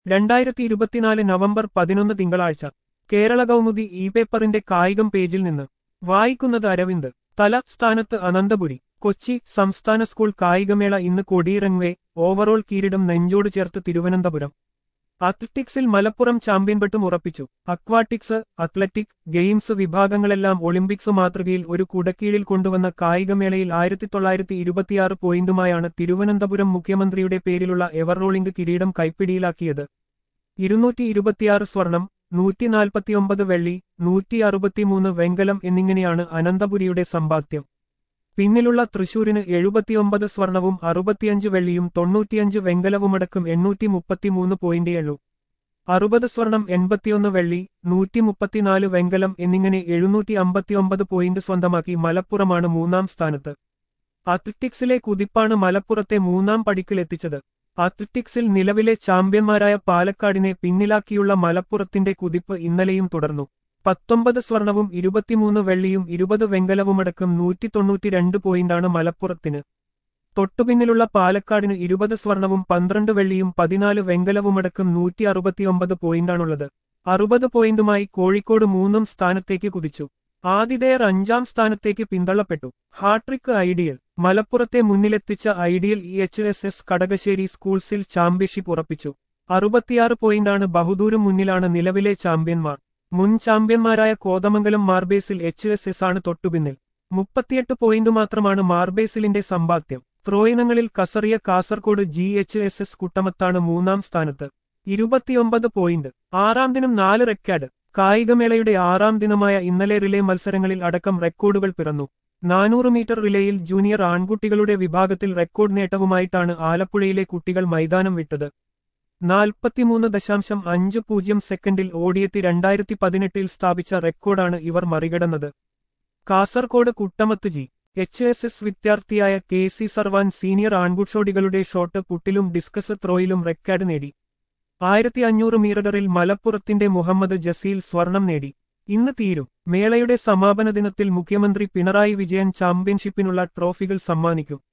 രണ്ടായിരത്തി ഇരുപത്തിനാല് നവംബർ പതിനൊന്ന് തിങ്കളാഴ്ച കേരള കൗമുദി ഇ പേപ്പറിന്റെ കായികം പേജിൽ നിന്ന് വായിക്കുന്നത് അരവിന്ദ് തലസ്ഥാനത്ത് അനന്തപുരി കൊച്ചി സംസ്ഥാന സ്കൂൾ കായികമേള ഇന്ന് കൊടിയിറങ്ങവേ ഓവറോൾ കിരീടം നെഞ്ചോട് ചേർത്ത് തിരുവനന്തപുരം അത്ലറ്റിക്സിൽ മലപ്പുറം ചാമ്പ്യൻപട്ടും ഉറപ്പിച്ചു അക്വാട്ടിക്സ് അത്ലറ്റിക് ഗെയിംസ് വിഭാഗങ്ങളെല്ലാം ഒളിമ്പിക്സ് മാതൃകയിൽ ഒരു കുടക്കീഴിൽ കൊണ്ടുവന്ന കായികമേളയിൽ ആയിരത്തി തൊള്ളായിരത്തി ഇരുപത്തിയാറ് പോയിന്റുമായാണ് തിരുവനന്തപുരം മുഖ്യമന്ത്രിയുടെ പേരിലുള്ള എവർറോളിംഗ് കിരീടം കൈപ്പിടിയിലാക്കിയത് ഇരുന്നൂറ്റി ഇരുപത്തിയാറ് സ്വർണം നൂറ്റി നാൽപ്പത്തിയൊമ്പത് വെള്ളി നൂറ്റി അറുപത്തിമൂന്ന് വെങ്കലം എന്നിങ്ങനെയാണ് അനന്തപുരിയുടെ സമ്പാദ്യം പിന്നിലുള്ള തൃശൂരിന് എഴുപത്തിയൊമ്പത് സ്വർണവും അറുപത്തിയഞ്ച് വെള്ളിയും തൊണ്ണൂറ്റിയഞ്ച് വെങ്കലവുമടക്കം എണ്ണൂറ്റി മുപ്പത്തിമൂന്ന് പോയിന്റേയുള്ളൂ അറുപത് സ്വർണം എൺപത്തിയൊന്ന് വെള്ളി നൂറ്റി മുപ്പത്തിനാല് വെങ്കലം എന്നിങ്ങനെ എഴുന്നൂറ്റി അമ്പത്തിയൊമ്പത് പോയിന്റ് സ്വന്തമാക്കി മലപ്പുറമാണ് മൂന്നാം സ്ഥാനത്ത് അത്ലറ്റിക്സിലെ കുതിപ്പാണ് മലപ്പുറത്തെ മൂന്നാം പടിക്കിലെത്തിച്ചത് അത്ലറ്റിക്സിൽ നിലവിലെ ചാമ്പ്യന്മാരായ പാലക്കാടിനെ പിന്നിലാക്കിയുള്ള മലപ്പുറത്തിന്റെ കുതിപ്പ് ഇന്നലെയും തുടർന്നു പത്തൊമ്പത് സ്വർണവും ഇരുപത്തിമൂന്ന് വെള്ളിയും ഇരുപത് വെങ്കലവുമടക്കം നൂറ്റി തൊണ്ണൂറ്റിരണ്ട് പോയിന്റാണ് മലപ്പുറത്തിന് തൊട്ടുപിന്നിലുള്ള പാലക്കാടിന് ഇരുപത് സ്വർണവും പന്ത്രണ്ട് വെള്ളിയും പതിനാല് വെങ്കലവുമടക്കം നൂറ്റി അറുപത്തിയൊമ്പത് പോയിന്റാണുള്ളത് അറുപത് പോയിന്റുമായി കോഴിക്കോട് മൂന്നാം സ്ഥാനത്തേക്ക് കുതിച്ചു ആതിഥേയർ അഞ്ചാം സ്ഥാനത്തേക്ക് പിന്തള്ളപ്പെട്ടു ഹാട്രിക് ഐഡിയൽ മലപ്പുറത്തെ മുന്നിലെത്തിച്ച ideal E H S S Kadakassery സ്കൂൾസിൽ ചാമ്പ്യൻഷിപ്പ് ഉറപ്പിച്ചു അറുപത്തിയാറ് പോയിന്റാണ് ബഹുദൂരം മുന്നിലാണ് നിലവിലെ ചാമ്പ്യന്മാർ മുൻ ചാമ്പ്യന്മാരായ Kothamangalam Mar Basil H S S ആണ് തൊട്ടുപിന്നിൽ മുപ്പത്തിയെട്ട് പോയിന്റ് മാത്രമാണ് മാർബേസിലിന്റെ സമ്പാദ്യം ത്രോയിനങ്ങളിൽ കസറിയ Kasaragod G H S S കുട്ടമത്താണ് മൂന്നാം സ്ഥാനത്ത് ഇരുപത്തിയൊമ്പത് പോയിന്റ് ആറാം ദിനം നാല് റെക്കാർഡ് കായികമേളയുടെ ആറാം ദിനമായ ഇന്നലെ റിലേ മത്സരങ്ങളിൽ അടക്കം റെക്കോർഡുകൾ പിറന്നു നാനൂറ് മീറ്റർ റിലേയിൽ ജൂനിയർ ആൺകുട്ടികളുടെ വിഭാഗത്തിൽ റെക്കോർഡ് നേട്ടവുമായിട്ടാണ് ആലപ്പുഴയിലെ കുട്ടികൾ മൈതാനം വിട്ടത് നാൽപ്പത്തിമൂന്ന് ദശാംശം അഞ്ച് പൂജ്യം സെക്കൻഡിൽ ഓടിയെത്തി രണ്ടായിരത്തി പതിനെട്ടിൽ സ്ഥാപിച്ച റെക്കോർഡാണ് ഇവർ മറികടന്നത് Kasaragod Kuttamath G H S S വിദ്യാർത്ഥിയായ കെ സി സർവാൻ സീനിയർ ആൺകുട്ടികളുടെ ഷോട്ട് പുട്ടിലും ഡിസ്കസ് ത്രോയിലും റെക്കോർഡ് നേടി ആയിരത്തി അഞ്ഞൂറ് മീറ്ററിൽ മലപ്പുറത്തിന്റെ മുഹമ്മദ് ജസീൽ സ്വർണം നേടി ഇന്ന് തീരും മേളയുടെ സമാപന ദിനത്തിൽ മുഖ്യമന്ത്രി പിണറായി വിജയൻ ചാമ്പ്യൻഷിപ്പിനുള്ള ട്രോഫികൾ സമ്മാനിക്കും